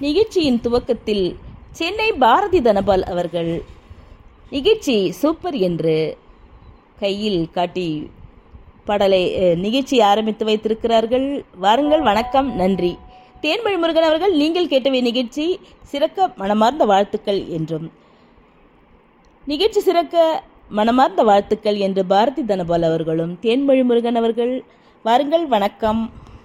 நிகழ்ச்சியின் துவக்கத்தில் சென்னை பாரதி தனபால் அவர்கள் நிகழ்ச்சி சூப்பர் என்று கையில் காட்டி பாடலை அஹ், நிகழ்ச்சி ஆரம்பித்து வைத்திருக்கிறார்கள் வாருங்கள் வணக்கம் நன்றி தேன்மொழி முருகன் அவர்கள் நீங்கள் கேட்டவை நிகழ்ச்சி சிறக்க மனமார்ந்த வாழ்த்துக்கள் என்றும் நிகழ்ச்சி சிறக்க மனமார்ந்த வாழ்த்துக்கள் என்று பாரதி தனபால் அவர்களும் தேன்மொழி முருகன் அவர்கள் வாருங்கள் வணக்கம்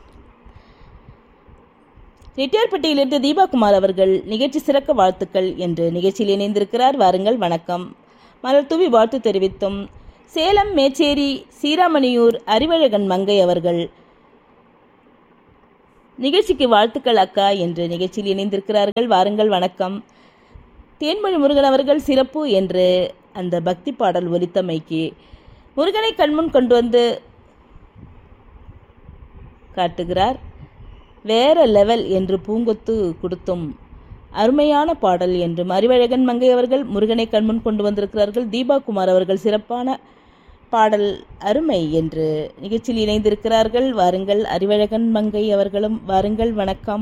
ரெட்டியார்பட்டியிலிருந்து தீபாகுமார் அவர்கள் நிகழ்ச்சி சிறக்க வாழ்த்துக்கள் என்று நிகழ்ச்சியில் இணைந்திருக்கிறார் வாருங்கள் வணக்கம் மலர் தூவி வாழ்த்து தெரிவித்தும் சேலம் மேச்சேரி சீராமணியூர் அறிவழகன் மங்கை அவர்கள் நிகழ்ச்சிக்கு வாழ்த்துக்கள் அக்கா என்று நிகழ்ச்சியில் இணைந்திருக்கிறார்கள் வாருங்கள் வணக்கம் தேன்மொழி முருகன் அவர்கள் சிறப்பு என்று அந்த பக்தி பாடல் ஒலித்தமைக்கு முருகனை கண்முன் கொண்டு வந்து காட்டுகிறார் வேற லெவல் என்று பூங்கொத்து கொடுத்தும் அருமையான பாடல் என்றும் அறிவழகன் மங்கை அவர்கள் முருகனை கண்முன் கொண்டு வந்திருக்கிறார்கள் தீபா குமார் அவர்கள் சிறப்பான பாடல் அருமை என்று நிகழ்ச்சியில் இணைந்திருக்கிறார்கள் வாருங்கள் அறிவழகன் மங்கை அவர்களும் வாருங்கள் வணக்கம்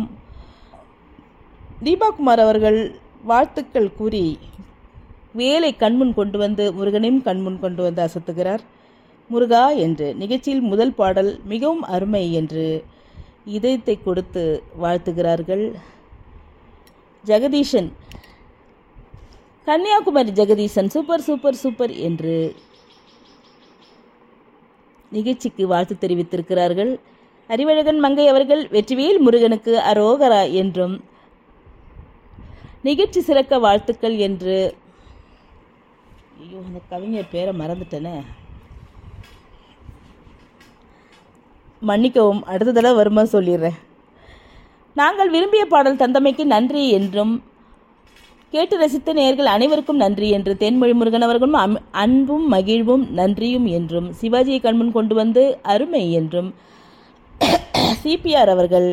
தீபா குமார் அவர்கள் வாழ்த்துக்கள் கூறி வேலை கண்முன் கொண்டு வந்து முருகனையும் கண்முன் கொண்டு வந்து அசத்துகிறார் முருகா என்று நிகழ்ச்சியில் முதல் பாடல் மிகவும் அருமை என்று இதயத்தை கொடுத்து வாழ்த்துகிறார்கள் Jagadeesan Kanyakumari Jagadeesan super super super என்று நிகழ்ச்சிக்கு வாழ்த்து தெரிவித்திருக்கிறார்கள் அறிவழகன் மங்கை அவர்கள் வெற்றிவேல் முருகனுக்கு அரோகரா என்றும் நிகழ்ச்சி சிறக்க வாழ்த்துக்கள் என்று ஐயோ அந்த கவிஞர் பேரை மறந்துட்டேனே மன்னிக்கவும் அடுத்த தடவை வருமா சொல்லிடுறேன் நாங்கள் விரும்பிய பாடல் தந்தமைக்கு நன்றி என்றும் கேட்டு ரசித்த நேயர்கள் அனைவருக்கும் நன்றி என்று தென்மொழி முருகன் அவர்களும் அம்- அன்பும் மகிழ்வும் நன்றியும் என்றும் சிவாஜியை கண்முன் கொண்டு வந்து அருமை என்றும் சிபிஆர் அவர்கள்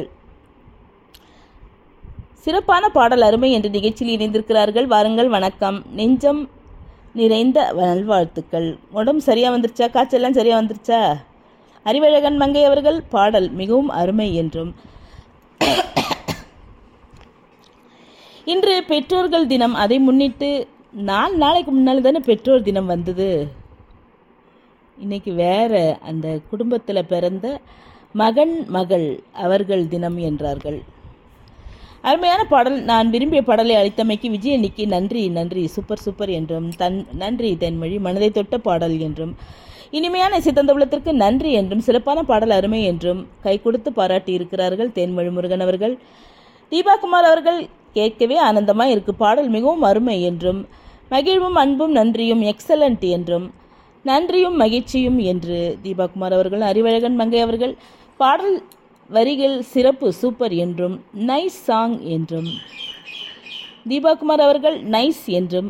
சிறப்பான பாடல் அருமை என்று நிகழ்ச்சியில் இணைந்திருக்கிறார்கள் வாருங்கள் வணக்கம் நெஞ்சம் நிறைந்த நல்வாழ்த்துக்கள் உடம்பு சரியா வந்துருச்சா காய்ச்சல்லாம் சரியா வந்துருச்சா அறிவழகன் மங்கை அவர்கள் பாடல் மிகவும் அருமை என்றும் இன்று பெற்றோர்கள் தினம் அதை முன்னிட்டு நாலு நாளைக்கு முன்னால் தானே பெற்றோர் தினம் வந்தது இன்னைக்கு வேற அந்த குடும்பத்தில் பிறந்த மகன் மகள் அவர்கள் தினம் என்றார்கள் அருமையான பாடல் நான் விரும்பிய பாடலை அளித்தமைக்கு விஜயனிக்கு நன்றி நன்றி சூப்பர் சூப்பர் என்றும் தன் நன்றி தென்மொழி மனதை தொட்ட பாடல் என்றும் இனிமையான இசைத்தந்தபுலத்திற்கு நன்றி என்றும் சிறப்பான பாடல் அருமை என்றும் கை கொடுத்து பாராட்டி இருக்கிறார்கள் தேன்மொழி முருகன் அவர்கள் தீபாகுமார் அவர்கள் கேட்கவே ஆனந்தமா இருக்கு பாடல் மிகவும் அருமை என்றும் மகிழ்வும் அன்பும் நன்றியும் எக்ஸலண்ட் என்றும் நன்றியும் மகிழ்ச்சியும் என்று தீபாகுமார் அவர்கள் அறிவழகன் மங்கை அவர்கள் பாடல் வரிகள் சிறப்பு சூப்பர் என்றும் நைஸ் சாங் என்றும் தீபாகுமார் அவர்கள் நைஸ் என்றும்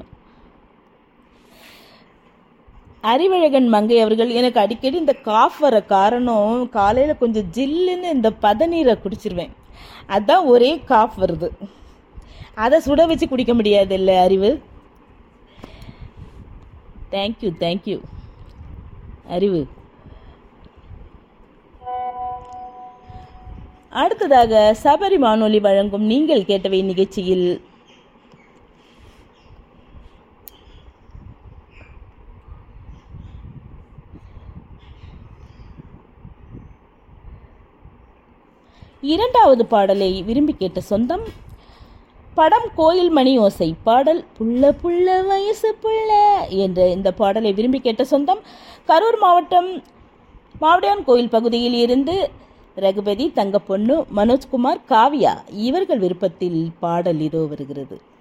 அறிவழகன் மங்கை அவர்கள் எனக்கு அடிக்கடி இந்த காஃப் வர காரணம் காலையில் கொஞ்சம் ஜில்லுன்னு இந்த பதநீரை குடிச்சிருவேன் அதான் ஒரே காஃப் வருது அதை சுட வச்சு குடிக்க முடியாது இல்லை அறிவு தேங்க்யூ தேங்க்யூ அறிவு அடுத்ததாக சபரி வானொலி வழங்கும் நீங்கள் கேட்டவை நிகழ்ச்சியில் இரண்டாவது பாடலை விரும்பி கேட்ட சொந்தம் படம் கோயில் மணி ஓசை பாடல் புள்ள புள்ள வயசு புள்ள என்ற இந்த பாடலை விரும்பி கேட்ட சொந்தம் கரூர் மாவட்டம் மாவடியான் கோயில் பகுதியில் இருந்து ரகுபதி தங்கப்பொண்ணு மனோஜ்குமார் காவியா இவர்கள் விருப்பத்தில் பாடல் இதோ வருகிறது